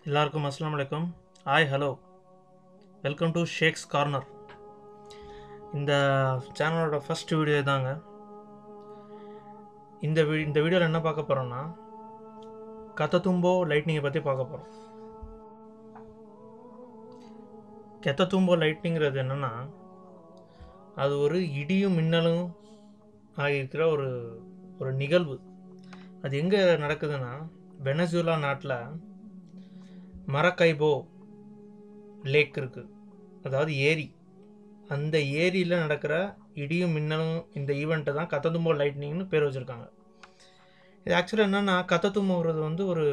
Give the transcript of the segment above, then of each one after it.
எல்லாருக்கும் அஸ்ஸலாமு அலைக்கும் hi hello welcome to Sheikh's corner இந்த சேனலோட ஃபர்ஸ்ட் வீடியோ தாங்க இந்த வீ இந்த வீடியோவில் என்ன பார்க்க போகிறோம்னா கத்தத்தும்போ லைட்னிங்கை பற்றி பார்க்க போகிறோம் கெத்தத்தும்போ லைட்னிங்கிறது என்னென்னா அது ஒரு இடியும் மின்னலும் ஆகியிருக்கிற ஒரு ஒரு நிகழ்வு அது எங்கே நடக்குதுன்னா வெனசுலா நாட்டில் மரக்கைபோ லேக் இருக்குது அதாவது ஏரி அந்த ஏரியில் நடக்கிற இடியும் மின்னலும் இந்த ஈவெண்ட்டை தான் கத்ததும்போ லைட்னிங்னு பேர் வச்சுருக்காங்க இது ஆக்சுவலாக என்னென்னா கத்தத்தும்போங்கிறது வந்து ஒரு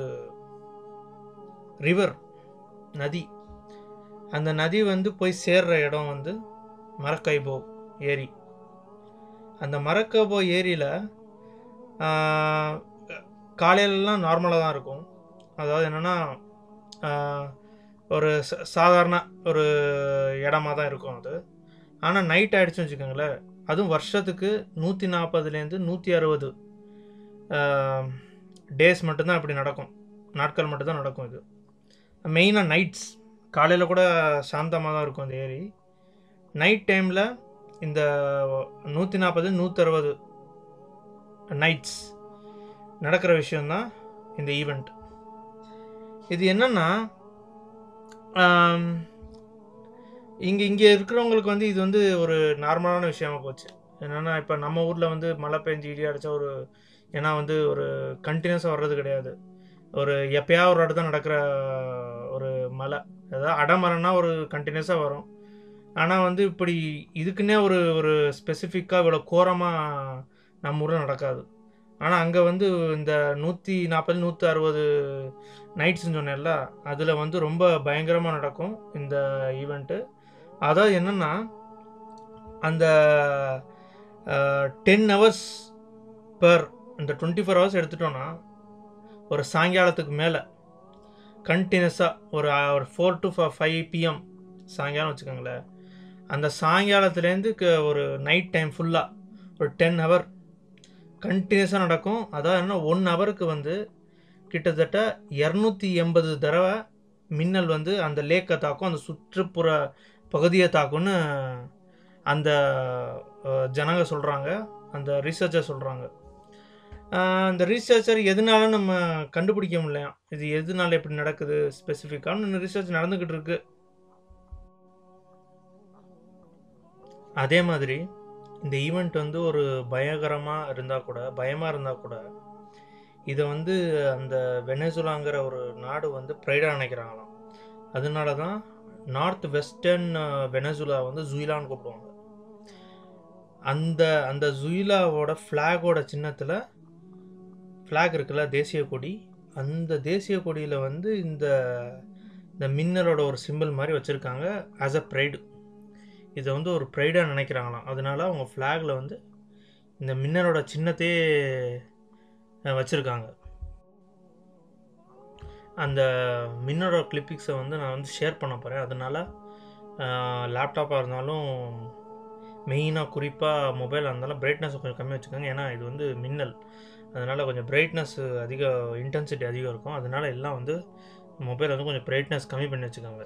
ரிவர் நதி அந்த நதி வந்து போய் சேர்ற இடம் வந்து மரக்கைபோ ஏரி அந்த மரக்கபோ ஏரியில் காலையிலலாம் நார்மலாக தான் இருக்கும் அதாவது என்னென்னா ஒரு ச- சாதாரண ஒரு இடமா தான் இருக்கும் அது ஆனால் நைட் ஆகிடுச்சுன்னு வச்சுக்கோங்களேன் அதுவும் வருஷத்துக்கு நூற்றி நாற்பதுலேருந்து நூற்றி அறுபது டேஸ் மட்டும்தான் இப்படி நடக்கும் நாட்கள் மட்டும்தான் நடக்கும் இது மெயினாக நைட்ஸ் காலையில் கூட சாந்தமாக தான் இருக்கும் அந்த ஏரி நைட் டைமில் இந்த நூற்றி நாற்பது நூற்றறுபது நைட்ஸ் நடக்கிற விஷயந்தான் இந்த ஈவெண்ட் இது என்னன்னா இங்கே இங்கே இருக்கிறவங்களுக்கு வந்து இது வந்து ஒரு நார்மலான விஷயமா போச்சு என்னென்னா இப்போ நம்ம ஊரில் வந்து மழை பெஞ்சு இடி அடித்தா ஒரு ஏன்னா வந்து ஒரு கண்டினியூஸாக வர்றது கிடையாது ஒரு எப்பயாவது ஒரு இடத்துல நடக்கிற ஒரு மழை அதாவது அடமரம்னா ஒரு கண்டினியூஸாக வரும் ஆனால் வந்து இப்படி இதுக்குன்னே ஒரு ஒரு ஸ்பெசிஃபிக்காக இவ்வளோ கோரமாக நம்ம ஊரில் நடக்காது ஆனால் அங்கே வந்து இந்த நூற்றி நாற்பது நூற்றி அறுபது நைட்ஸ்னு சொன்னேன்ல அதில் வந்து ரொம்ப பயங்கரமாக நடக்கும் இந்த ஈவெண்ட்டு அதாவது என்னென்னா அந்த டென் ஹவர்ஸ் பர் இந்த டுவெண்ட்டி ஃபோர் ஹவர்ஸ் எடுத்துட்டோன்னா ஒரு சாயங்காலத்துக்கு மேலே கண்டினியூஸாக ஒரு அஹ், ஒரு ஃபோர் டு ஃபைவ் பிஎம் சாயங்காலம் வச்சுக்கோங்களேன் அந்த சாயங்காலத்துலேருந்து க- ஒரு நைட் டைம் ஃபுல்லாக ஒரு டென் ஹவர் கண்டினியூஸாக நடக்கும் அதாவது என்ன ஒன் ஹவருக்கு வந்து கிட்டத்தட்ட இரநூத்தி எண்பது தடவை மின்னல் வந்து அந்த லேக்கை தாக்கும் அந்த சுற்றுப்புற பகுதியை தாக்கும்னு அந்த அஹ், ஜனங்க சொல்கிறாங்க அந்த ரீசர்ச்சர் சொல்கிறாங்க அந்த ரீசர்ச்சர் எதனால நம்ம கண்டுபிடிக்க முடியலையாம் இது எதனால இப்படி நடக்குது ஸ்பெசிஃபிக்கான ரிசர்ச் நடந்துக்கிட்டு இருக்கு அதே மாதிரி இந்த ஈவெண்ட் வந்து ஒரு பயங்கரமாக இருந்தால் கூட பயமாக இருந்தால் கூட இதை வந்து அந்த வெனசுலாங்கிற ஒரு நாடு வந்து ப்ரைடாக நினைக்கிறாங்களாம் அதனால தான் நார்த் வெஸ்டர்ன் வெனசுலா வந்து ஜுயிலான்னு கூப்பிடுவாங்க அந்த அந்த ஜுயிலாவோட ஃப்ளாகோட சின்னத்தில் ஃப்ளாக் இருக்குல்ல தேசிய கொடி அந்த தேசிய கொடியில் வந்து இந்த இந்த மின்னலோட ஒரு சிம்பிள் மாதிரி வச்சுருக்காங்க ஆஸ் அ ப்ரைடு இதை வந்து ஒரு ப்ரைடாக நினைக்கிறாங்களாம் அதனால அவங்க ஃப்ளாகில் வந்து இந்த மின்னலோட சின்னத்தையே வச்சுருக்காங்க அந்த மின்னோட கிளிப்பிக்ஸை வந்து நான் வந்து ஷேர் பண்ண போகிறேன் அதனால் லேப்டாப்பாக இருந்தாலும் மெயினாக குறிப்பாக மொபைலாக இருந்தாலும் பிரைட்னஸ் கொஞ்சம் கம்மி வச்சுக்கோங்க ஏன்னா இது வந்து மின்னல் அதனால் கொஞ்சம் பிரைட்னஸ் அதிக இன்டென்சிட்டி அதிகம் இருக்கும் அதனால் எல்லாம் வந்து மொபைல் வந்து கொஞ்சம் பிரைட்னஸ் கம்மி பண்ணி வச்சுக்கோங்க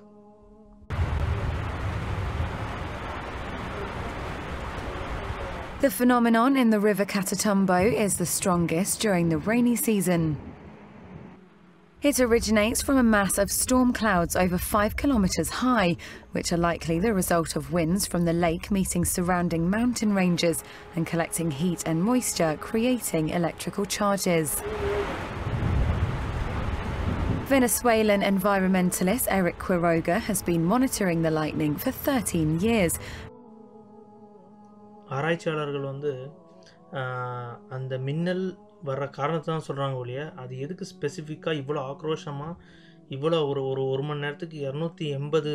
The phenomenon in the River Catatumbo is the strongest during the rainy season. It originates from a mass of storm clouds over five kilometres high, which are likely the result of winds from the lake meeting surrounding mountain ranges and collecting heat and moisture, creating electrical charges. Venezuelan environmentalist Eric Quiroga has been monitoring the lightning for 13 years ஆராய்ச்சியாளர்கள் வந்து ஆஹ், அந்த மின்னல் வர்ற காரணத்தை தான் சொல்கிறாங்க ஒழிய அது எதுக்கு ஸ்பெசிஃபிக்காக இவ்வளோ ஆக்ரோஷமாக இவ்வளோ ஒரு ஒரு ஒரு மணி நேரத்துக்கு இரநூத்தி எண்பது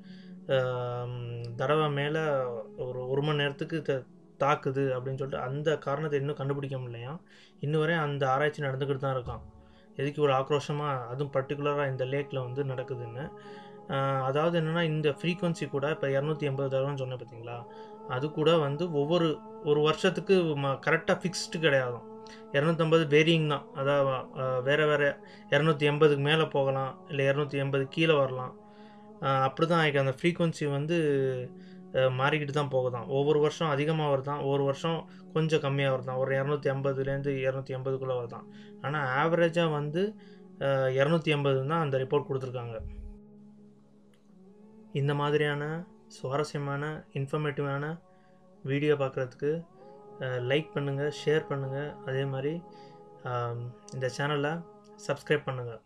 தடவை மேலே ஒரு ஒரு மணி நேரத்துக்கு த தாக்குது அப்படின்னு சொல்லிட்டு அந்த காரணத்தை இன்னும் கண்டுபிடிக்க முடியலையா இன்னும் வரை அந்த ஆராய்ச்சி நடந்துக்கிட்டு தான் இருக்கான் எதுக்கு இவ்வளோ ஆக்ரோஷமாக அதுவும் பர்டிகுலராக இந்த லேக்கில் வந்து நடக்குதுன்னு ஆஹ், அதாவது என்னென்னா இந்த ஃப்ரீக்வன்சி கூட இப்போ இரநூத்தி எண்பது தடவைன்னு சொன்னேன் பார்த்தீங்களா அது கூட வந்து ஒவ்வொரு ஒரு வருஷத்துக்கு ம கரெக்டாக ஃபிக்ஸ்டு கிடையாதும் இரநூத்தம்பது வேரியிங் தான் அதாவது அஹ், வேறு வேறு இரநூத்தி எண்பதுக்கு மேலே போகலாம் இல்லை இரநூத்தி எண்பது கீழே வரலாம் அப்படி தான் ஆகிக்கு அந்த ஃப்ரீக்குவன்சி வந்து அஹ், மாறிக்கிட்டு தான் போகுதான் ஒவ்வொரு வருஷம் அதிகமாக வருதான் ஒவ்வொரு வருஷம் கொஞ்சம் கம்மியாக வருதான் ஒரு இரநூத்தி ஐம்பதுலேருந்து இரநூத்தி எண்பதுக்குள்ளே வருதான் ஆனால் ஆவரேஜாக வந்து இரநூத்தி எண்பது தான் அந்த ரிப்போர்ட் கொடுத்துருக்காங்க இந்த மாதிரியான சுவாரஸ்யமான இன்ஃபர்மேட்டிவான வீடியோ பார்க்குறதுக்கு லைக் பண்ணுங்கள் ஷேர் பண்ணுங்கள் அதே மாதிரி ஆம், இந்த சேனலை சப்ஸ்கிரைப் பண்ணுங்கள்